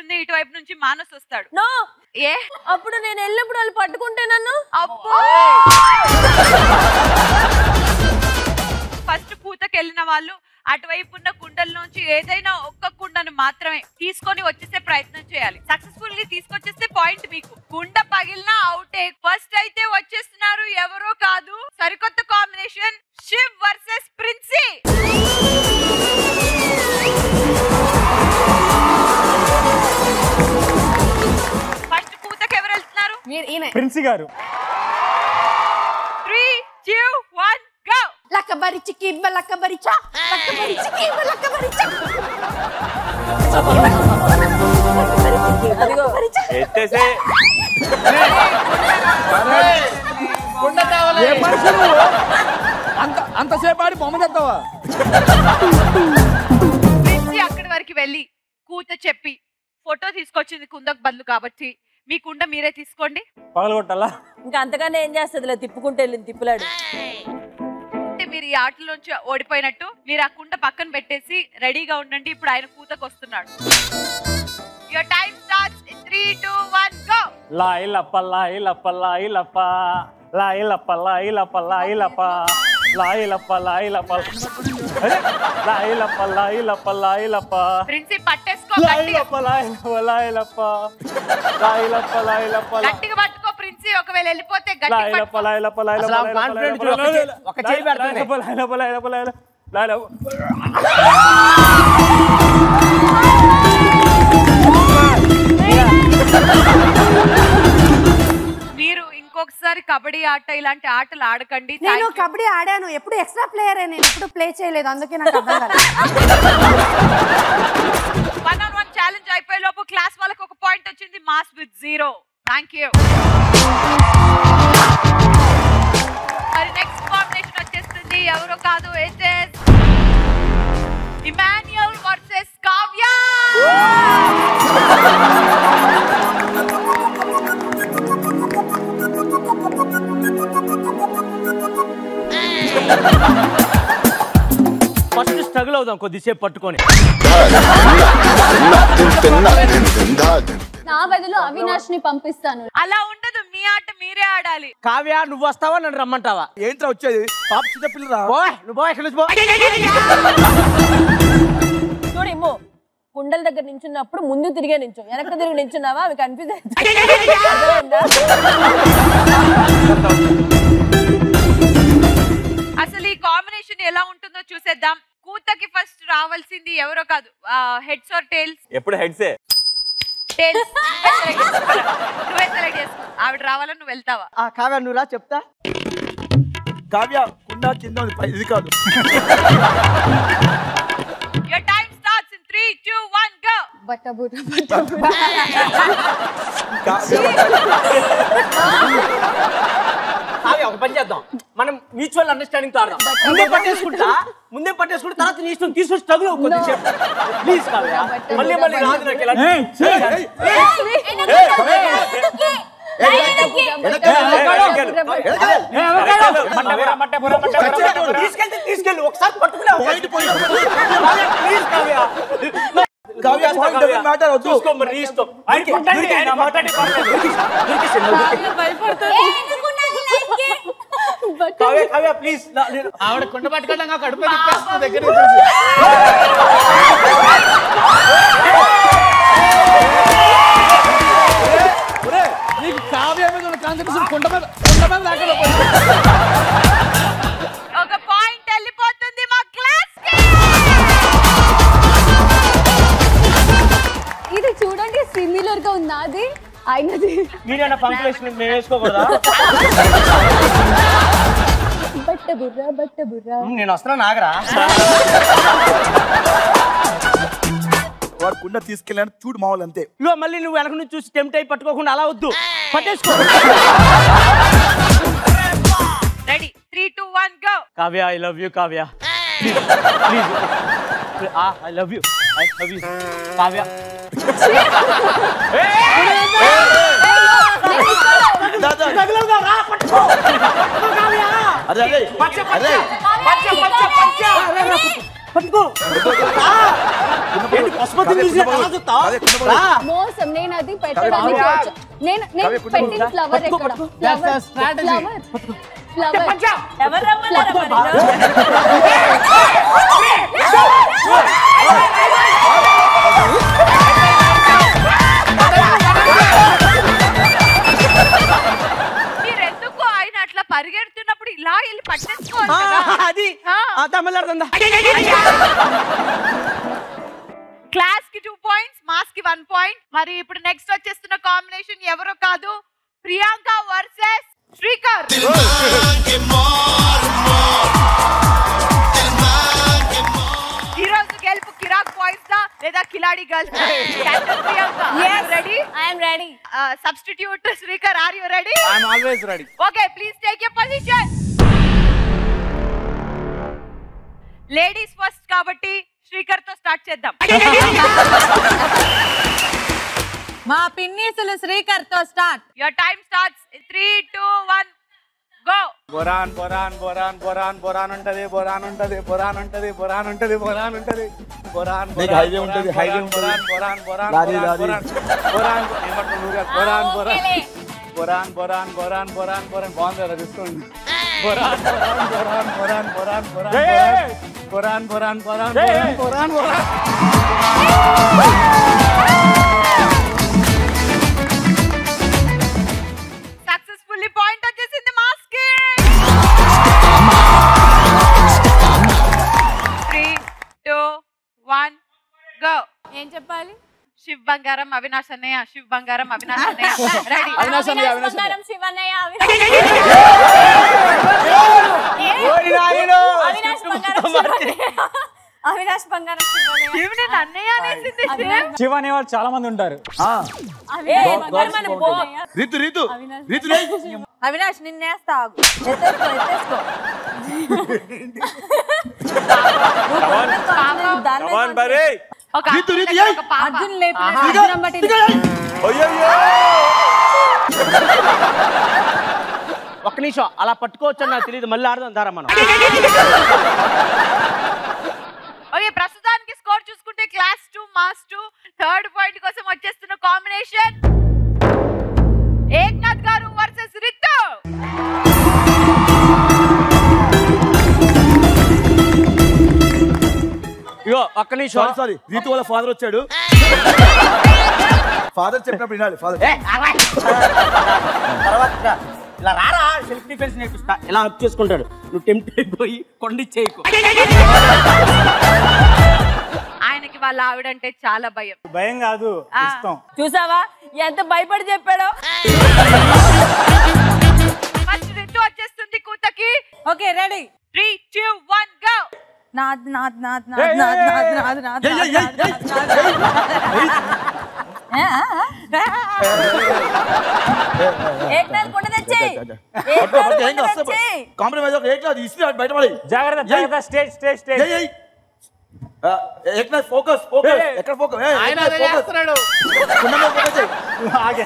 వస్తుంది ఇటువైపు నుంచి మానస్ వస్తాడు నో ఏ అప్పుడు నేను వెళ్ళినప్పుడు వాళ్ళు పట్టుకుంటే నన్ను అబ్బో ఫస్ట్ పూతకి వెళ్ళిన వాళ్ళు అటువైపు ఉన్న కుండల నుంచి ఏదైనా ఒక్క కుండను మాత్రమే తీసుకొని వచ్చేసే ప్రయత్నం చేయాలి సక్సెస్ఫుల్ గా తీసుకొచ్చేస్తే పాయింట్ మీకు కుండ పగిలిన అవుటే ఫస్ట్ అయితే వచ్చేస్తున్నారు ఎవరో కాదు సరికొత్త combination Shiv versus Princy first పూతకి ఎవరు వెళ్తున్నారు మీరు ఈయన Princy garu three two one go లక్కబరి చిక్కి లక్కబరి చా లక్కబరి చిక్కి లక్కబరి చా అదిగో ఎత్తేసే ఏ మనిషి నువ్వు? అంత అంతసేపు ఆడి బొమ్మ తెస్తావా ప్రిన్సీ అక్కడి వరకు వెళ్ళి కూత చెప్పి ఫోటో తీసుకొచ్చింది కుందకు బదులు కాబట్టి మీ కుండ మీరే తీసుకోండి పగలగొట్టాలా ఇంకా అంతగానే ఏం చేస్తుంది తిప్పుకుంటే వెళ్ళింది తిప్పులాడు అంటే మీరు ఈ ఆటలోంచి ఓడిపోయినట్టు మీరు ఆ కుండ పక్కన పెట్టేసి రెడీగా ఉండండి ఇప్పుడు ఆయన కూతకు వస్తున్నాడు your time starts in 3 2 1 go లాయి లప్ప లాయి లప్ప లాయి లప్ప లాయి లప్ప లాయి లప్ప లాయి లప్ప లాయి లప్ప లాయి లప్ప అరే, లాయి లప్ప లాయి లప్ప లాయి లప్ప ప్రిన్సీ పట్టేసుకో లాయి గట్టిగా లప్ప లాయి లప్ప లాయి లప్ప లాయి లప్ప లాయి లప్ప లా- గట్టిగా పట్టుకో ప్రిన్సీ ఒకవేళ వెళ్ళిపోతే లాయి గట్టిగా లప్ప లాయి లప్ప లాయి లప్ప అసలు ఆ లాయి లప్ప, confident లాయి లప్ప, చూడు, ఒక లాయి చేయి- లప్ప, ఒక చేయి లాయి పెడుతుంది. లప్ప, లాయి లప్ప, లాయి లప్ప, లాయి లప్ప, లాయి లప్ప. మీరు ఇంకొకసారి కబడ్డీ ఆట ఇలాంటి ఆటలు ఆడకండి నేను Thank you. కబడ్డీ ఆడాను ఎప్పుడు ఎక్స్ట్రా ప్లేయర్ నేను ఎప్పుడు ప్లే చేయలేదు అందుకే నాకు అర్థం కాలేదు వన్ ఆన్ వన్ ఛాలెంజ్ అయిపోయే లోపు క్లాస్ వాళ్ళకి ఒక పాయింట్ వచ్చింది mass with zero thank you మరి నెక్స్ట్ కాంబినేషన్ వచ్చేస్తుంది ఎవరో కాదు ఎస్ఎస్ Emmanuel versus Kavya first struggle అవుదాం కొద్దిసేపు పట్టుకొని నా బదులు అవినాష్ ని పంపిస్తాను అలా ఉండదు మీ ఆట మీరే ఆడాలి కావ్య నువ్వు వస్తావా నన్ను రమ్మంటావా ఏంట్రా వచ్చేది పాప చిన్న పిల్లరా పో నువ్వు పో ఎక్కడి నుంచి పో చూడు ఇమ్మో కుండల దగ్గర నించున్నప్పుడు ముందు తిరిగే నించు వెనక్కి తిరిగి నించున్నావా అవి కన్ఫ్యూజ్ అసలు ఈ కాంబినేషన్ ఎలా ఉంటుందో చూసేద్దాం కూతకి ఫస్ట్ రావాల్సింది ఎవరో కాదు హెడ్స్ ఆర్ టైల్స్ ఎప్పుడు హెడ్సే టైల్స్ నువ్వే సెలెక్ట్ చేసుకో ఆవిడ రావాలని నువ్వు వెళ్తావా ఆ కావ్య నువ్వు రా చెప్తా కావ్య కుండా కింద ఉంది, పై- ఇది కాదు your time starts in 3 2 1 go బట్ట బుట్ట బట్ట బుట్ట కావ్య కావ్య ఒక పని చేద్దాం మనం మ్యూచువల్ అండర్స్టాండింగ్ తో ఆడదాం ముందే పట్టేసుకుంటా ముందే పట్టేసుకుంటా తర్వాత నీ ఇష్టం తీసుకొని స్ట్రగుల్ కొద్ది సేపు ప్లీజ్ కావ్య మళ్ళీ మళ్ళీ రాదు నాకు ఇలా తీసుకెళ్తే తీసుకెళ్ళి ఒకసారి పట్టుకునే పాయింట్ పోయి please Kavya Kavya point doesn't matter, వద్దు. చూసుకో మరి నీ ఇష్టం దొరికింది, నా మాట్లాడే పర్లేదు. దొరికింది, దొరికింది. కావ్య కావ్య ప్లీజ్ ఆవిడ కొండ పట్టుకోవడం కడుపు తిప్పేస్తుంది దగ్గర నుంచి. నీకు కావ్య మీద ఉన్న కాన్సన్ట్రేషన్ కొండ మీద కొండ మీద లేకుండా ఒక పాయింట్ వెళ్ళిపోతుంది మా క్లాస్ ఇది చూడండి సిమిలర్ గా ఉంది అది అయినది మీరేనా పంక్చులేషన్ మేము వేసుకోకూడదా బట్ట బుర్ర బట్ట బుర్ర నేను వస్తున్నా నాగరా వాడు కుండ తీసుకెళ్ళాను చూడు మామూలు అంతే ఇగో మళ్ళీ నువ్వు వెనక నుంచి చూసి టెంప్ట్ అయి పట్టుకోకుండా అలా వద్దు పట్టేసుకో ready 3 2 1 go Kavya I love you Kavya please please I love you I love you Kavya దా, దా. అరే అరే అరే పట్టుకో రా. ఏంటి పశుపతిని చూసినట్టు అలా చూస్తావ్? అదే కుండ పట్టుకో. రా. మోసం నేను అది పెట్టడానికి వచ్చా నేను నేను కవి, కుండ పెట్టిన పట్టుకో. ఫ్లవర్ పట్టుకో, ఎక్కడ పట్టుకో. ఫ్లవర్ ఫ్లవర్ ఫ్లవర్ ఎవరు రమ్మన్నారు మరి నిన్ను? మీరెందుకు ఆయన అట్లా పరిగెడుతున్నప్పుడు ఇలా వెళ్ళి పట్టేసుకోవాలి ఆ, కదా అది ఆ. ఆ తమిళనాడుందా క్లాస్ కి టూ పాయింట్స్ మాస్ కి వన్ పాయింట్ మరి ఇప్పుడు నెక్స్ట్ వచ్చేస్తున్న కాంబినేషన్ ఎవరో కాదు ప్రియాంక వర్సెస్ శ్రీకర్ ఈ రోజు గెలుపు కిరాక్ బాయ్స్ దా లేదా కిలాడి girls Priyanka ready I'm ready substitute Srikar are you ready I'm always ready okay please take you position ladies first కాబట్టి శ్రీకర్ తో స్టార్ట్ చేద్దాం మా పిన్నీసులు శ్రీకర్ తో start your time starts three two one go బొరాన్ బొరాన్ బొరాన్ బొరాన్ బొరాన్ ఉంటది బొరాన్ ఉంటది బొరాన్ ఉంటది బొరాన్ ఉంటది బొరాన్ ఉంటది బొరాన్ నీకు highway ఉంటది, highway ఉంటది. బొరాన్ బొరాన్ లారీ, బొరాన్ లారీ. బొరాన్ బొరాన్ ఏమంటారు నువ్వు కాదు, బొరాన్ బొరాన్ బొరాన్ బొరాన్ బొరాన్ బొరాన్ బొరాన్ బాగుంది కదా చూసుకోండి బొరాన్ బొరాన్ బొరాన్ బొరాన్ బొరాన్ బొరాన్ బొరాన్ బొరాన్ బొరాన్ బొరాన్ బొరాన్ బొరాన్ సక్సెస్ఫుల్లీ పాయింట్ వచ్చేసింది మాస్ కి త్రీ టూ వన్ గో ఏం చెప్పాలి శివ్ బంగారం అవినాష్ అన్నయ్య శివ్ బంగారం అవినాష్ అన్నయ్య రెడీ అవినాష్ అన్నయ్య, అవినాష్ అన్నయ్య. బంగారం శివన్నయ్య ఓరి నాయనో. అవినాష్ బంగారం శివన్నయ్య అవినాష్ బంగారం శివన్నయ్య ఏమి నేను అన్నయ్య అనేసింది శివ అనే వాళ్ళు చాలా మంది ఉంటారు ఏ, బంగారం పో. రీతు రీతు రీతు రేయ్. అవినాష్ నిన్నేస్తా ఆగు. ఎత్తేసుకో ఎత్తేసుకో దాని మీద ఒక రీతు, రీతు, అమ్మాయి, ఏయ్. ఒక పాప అర్జున్ లేపిన ఆహా. అర్జున్ అంబటి అయ్యయ్యో. ఒక్క నిమిషం అలా పట్టుకోవచ్చు అని నాకు తెలియదు మళ్ళీ ఆడదాం దారా మనం ఓకే ప్రస్తుతానికి స్కోర్ చూసుకుంటే class two mass two third point కోసం వచ్చేస్తున్న కాంబినేషన్ ఏక్నాథ్ గారు వర్సెస్ రితు ఇగో ఒక్క నిమిషం సారీ సారీ రీతు వాళ్ళ ఫాదర్ వచ్చాడు ఫాదర్ చెప్పినప్పుడు వినాలి ఫాదర్ ఏ, ఆగవా. తర్వాత రా. ఇలా రారా సెల్ఫ్ డిఫెన్స్ నేర్పిస్తా ఇలా హక్ చేసుకుంటాడు నువ్వు టెంప్ట్ అయిపోయి కొండి చేయకు ఆయనకి వాళ్ళ ఆవిడంటే చాలా భయం భయం కాదు ఆ. ఇష్టం చూసావా ఎంత భయపడి చెప్పాడో ఫస్ట్ రితు వచ్చేస్తుంది కూతకి okay ready three two one go నాద్ నాద్ నాద్ ఏయ్, నాద్ ఏయ్, నాద్ ఏయ్, నాద్ నాద్ ఏయ్, ఏయ్, ఏయ్, ఏయ్, ఏక్నాథ్ కొండ తెచ్చేయ్ పట్టుకో, ఏక్నాథ్ పట్టుకో, ఏం కొండ కాదు, తెచ్చేయ్ కాంప్రమైజ్ ఒక ఏక్ లేదు ఇస్త్రీ బయటపడి జాగ్రత్త జాగ్రత్త స్టేజ్ స్టేజ్ స్టేజ్ ఏయ్ ఏయ్ ఆ, ఏక్ లేదు ఫోకస్ ఫోకస్ ఏయ్, ఏయ్. ఎక్కడ ఫోకస్ ఏయ్, ఆయన ఏక్ లేదు, అదే ఫోకస్ చేస్తున్నాడు కుండ మీద ఫోకస్ చేయి. ఆగే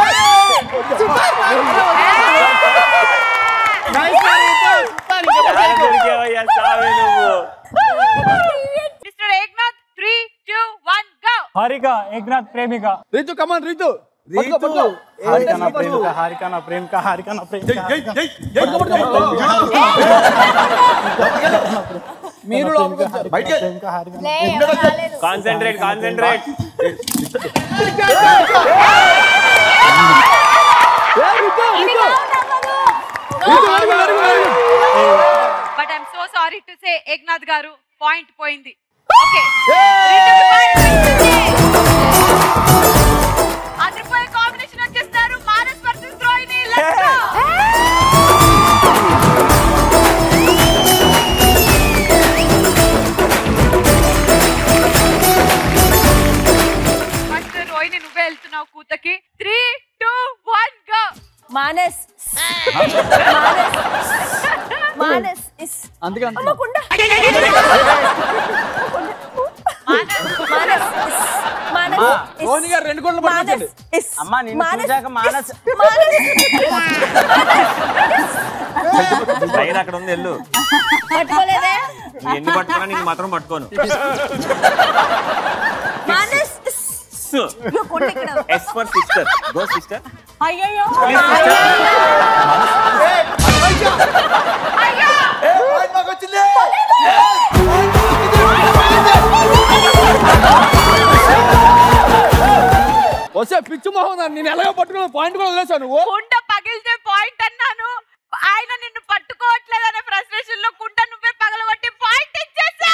దొరికేవయ్యా సామి నువ్వు mister Eknath three two one go Harika Eknath Premika Ritu come on Ritu Ritu Harika నా ప్రేమిక హారిక నా ప్రేమిక హారిక నా ప్రేమిక ఏయ్, ఏయ్, ఏయ్, ఏయ్. మీరు లోపలికి వచ్చారు. బయటికి ప్రేమిక హారిక లే, ఎవరు రాలేదు. కాన్సన్ట్రేట్ కాన్సన్ట్రేట్ ఏ, Ritu, Ritu. Ritu, very good, very good, very good. But I'm so sorry to say Eknath garu point పోయింది ఓకే అదిరిపోయే కాంబినేషన్ వచ్చేస్తారు Manas versus Rohini let's go first Rohini నువ్వే వెళ్తున్నావు కూతకి three two one go Manas Manas Manas is అందుకే అంటున్నా. అమ్మకుండా మానస్ మానస్ ఇస్ మానస్ ఇస్ రోహిణి గారు రెండు కోట్లు పట్టుకొచ్చండి మానస్ ఇస్ అమ్మా, నిన్ను చూశాక మానస్- మానస్ లైన్ అక్కడ ఉంది వెళ్ళు పట్టుకోలేదే నువ్వు ఎన్ని పట్టుకున్నా నీకు మాత్రం పట్టుకోను మానస్ ఇదిగో కొండ ఇక్కడ yes for sister go sister అయ్యయ్యో వస్తే పిచ్చి మొహం దాన్ని నేను ఎలాగో పట్టుకున్న పాయింట్ కూడా వదిలేసాను నువ్వు కుండ పగిలితే పాయింట్ అన్నాను ఆయన నిన్ను పట్టుకోవట్లేదనే ఫ్రస్ట్రేషన్ లో కుండ నువ్వే పగలగొట్టి పాయింట్ ఇచ్చేసా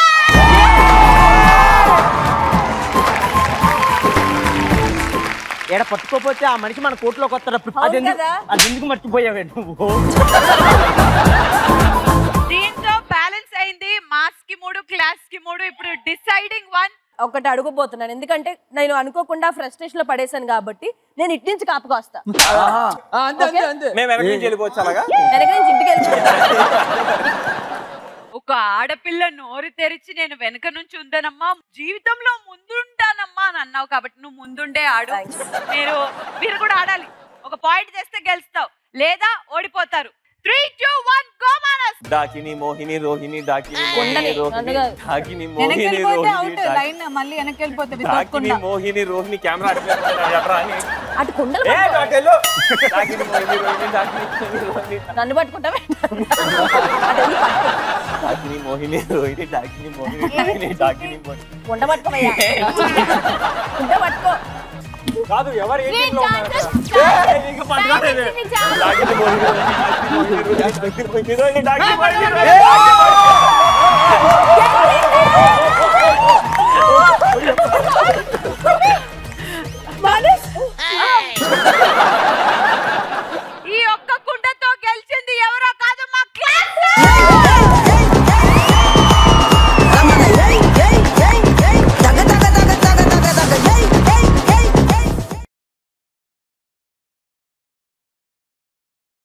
ఎడ పట్టుకోపోతే ఆ మనిషి మన కోర్టులోకి వస్తాడు అది ఎందుకు కదా. అది ఎందుకు మర్చిపోయావే నువ్వు దీంతో బ్యాలెన్స్ అయింది మార్క్స్ కి మూడు క్లాస్ కి మూడు ఇప్పుడు డిసైడింగ్ వన్ ఒకటి అడుగుపోతున్నాను ఎందుకంటే నేను అనుకోకుండా ఫ్రస్ట్రేషన్ లో పడేశాను కాబట్టి నేను ఇటు నుంచి కాపుకొస్తా ఆ, అంతే అంతే అంతే మేము వెనక నుంచి వెళ్ళిపోవచ్చు అలాగా వెనక నుంచి ఇంటికి వెళ్ళిపోతా ఒక ఆడపిల్ల నోరు తెరిచి నేను వెనక నుంచి ఉందనమ్మా జీవితంలో ముందుంటానమ్మా అని అన్నావు కాబట్టి నువ్వు ముందుండే ఆడు మీరు మీరు కూడా ఆడాలి ఒక పాయింట్ చేస్తే గెలుస్తావు లేదా ఓడిపోతారు three two one go Manas Dakini Mohini Rohini Dakini Mohini కొండని, రోహిని అందుగా. డాకిని వెనక్కి మోహిని వెళ్ళిపోతే రోహిని అవుట్ డాకిని- లైన్ మళ్ళీ వెనక్కి వెళ్ళిపోతుంది డాకిని మోహిని రోహిని కెమెరా అట్లా అని అటు కుండలు ఏ పట్టుకో. అటు వెళ్ళు. డాకిని మోహిని రోహిని డాకిని మోహిని రోహిని నన్ను పట్టుకుంటావే అటు వెళ్ళి పట్టుకో. డాకిని మోహిని రోహిని డాకిని మోహిని డాకిని డాకిని మోహిని కుండ పట్టుకోవయ్యా కుండ పట్టుకో కాదు ఎవరు ఏ టీంలో ఉన్నారు ఇంకా పట్టుకోలేదు డాకిని మోహిని రోహిని డాకిని మోహిని రోహిని డాకిని మోహిని రోహిని